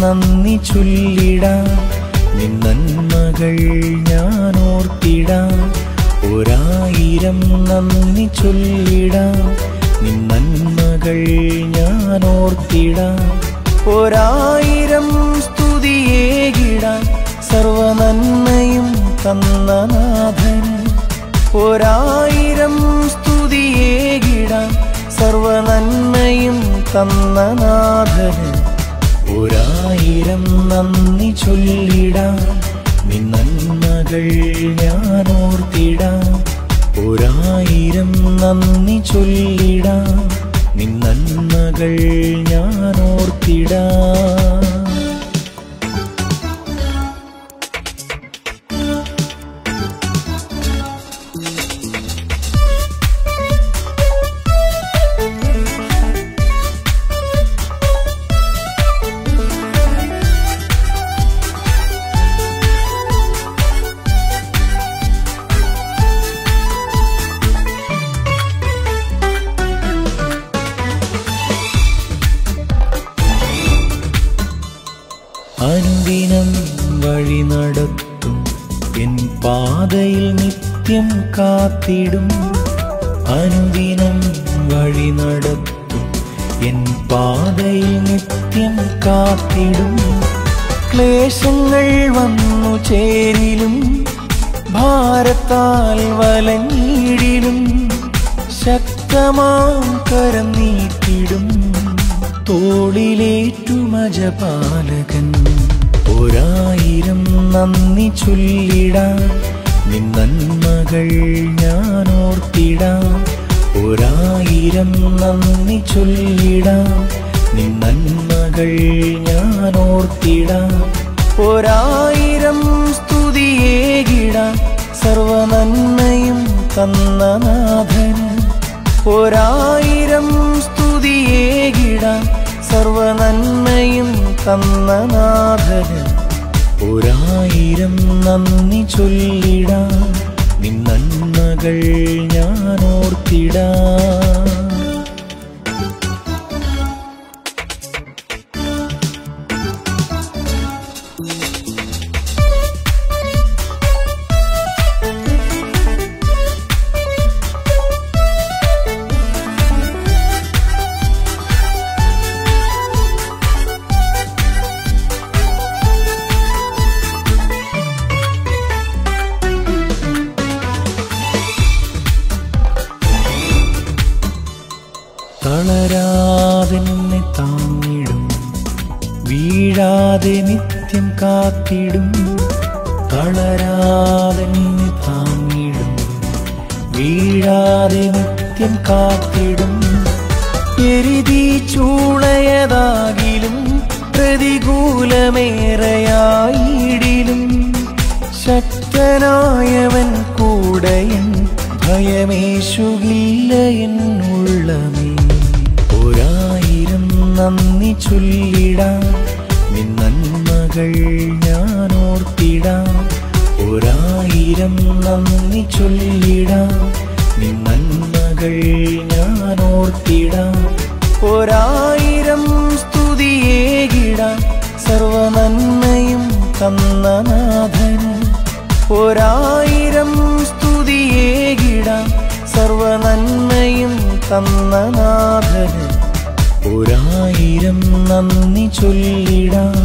നന്ദി ചൊല്ലിടാം നിൻ നന്മകൾ ഞാൻ ഓർത്തിടാം ഒരായിരം നന്ദി ചൊല്ലിടാം നിൻ നന്മകൾ ഞാൻ ഓർത്തിടാം ഒരായിരം സ്തുതിയേകിടാം സർവ നന്മയും തന്ന നാഥന് ഒരായിരം സ്തുതിയേകിടാം സർവ നന്മയും തന്ന നാഥന് ഒരായിരം നന്ദി ചൊല്ലിടാം നിൻ നന്മകൾ ഞാൻ ഓർത്തിടാം ഒരായിരം നന്ദി ചൊല്ലിടാം നിൻ നന്മകൾ ഞാൻ ഓർത്തിടാം അനുദിനം വഴി നടത്തും എൻ പാതയിൽ നിത്യം കാത്തിടും അനുദിനം വഴി നടത്തും എൻ പാതയിൽ നിത്യം കാത്തിടും ക്ലേശങ്ങൾ വന്നു ചേരിലും ഭാരത്താൽ വലഞ്ഞിടിലും ശക്തമാം കരം നീട്ടിടും തോളിലേറ്റുമജപാലകൻ ഒരായിരം നന്ദി ചൊല്ലിടാം നിൻ നന്മകൾ ഞാൻ ഓർത്തിടാം ഒരായിരം നന്ദി ചൊല്ലിടാം നിൻ നന്മകൾ ഞാൻ ഓർത്തിടാം ഒരായിരം സ്തുതിയേകിടാം സർവ നന്മയും തന്ന നാഥന് ഒരായിരം സ്തുതിയേകിടാം സർവ നന്മയും തന്ന നാഥന് ഒരായിരം നന്ദി ചൊല്ലിടാം നിൻ നന്മകൾ ഞാൻ ഓർത്തിടാം തളരാതെന്നെ താങ്ങിടും വീഴാതെ നിത്യം കാത്തിടും തളരാതെന്നെ താങ്ങിടും വീഴാതെ നിത്യം കാത്തിടും എരുതി ചൂളയതാകിലും പ്രതികൂലമേറെയായിടിലും ശക്തനായവൻ കൂടയൻ ഭയമേശുകില്ല എന്നുള്ളമേ ഒരായിരം നന്ദി ചൊല്ലിടാം നിൻ നന്മകൾ ഞാൻ ഓർത്തിടാം ഒരായിരം നന്ദി ചൊല്ലിടാം നിൻ നന്മകൾ ഞാൻ ഓർത്തിടാം ഒരായിരം സ്തുതിയേകിടാം സർവ നന്മയും തന്ന നാഥന് ഒരായിരം സ്തുതിയേകിടാം സർവ നന്മയും തന്ന നാഥന് ഒരായിരം നന്ദി ചൊല്ലിടാം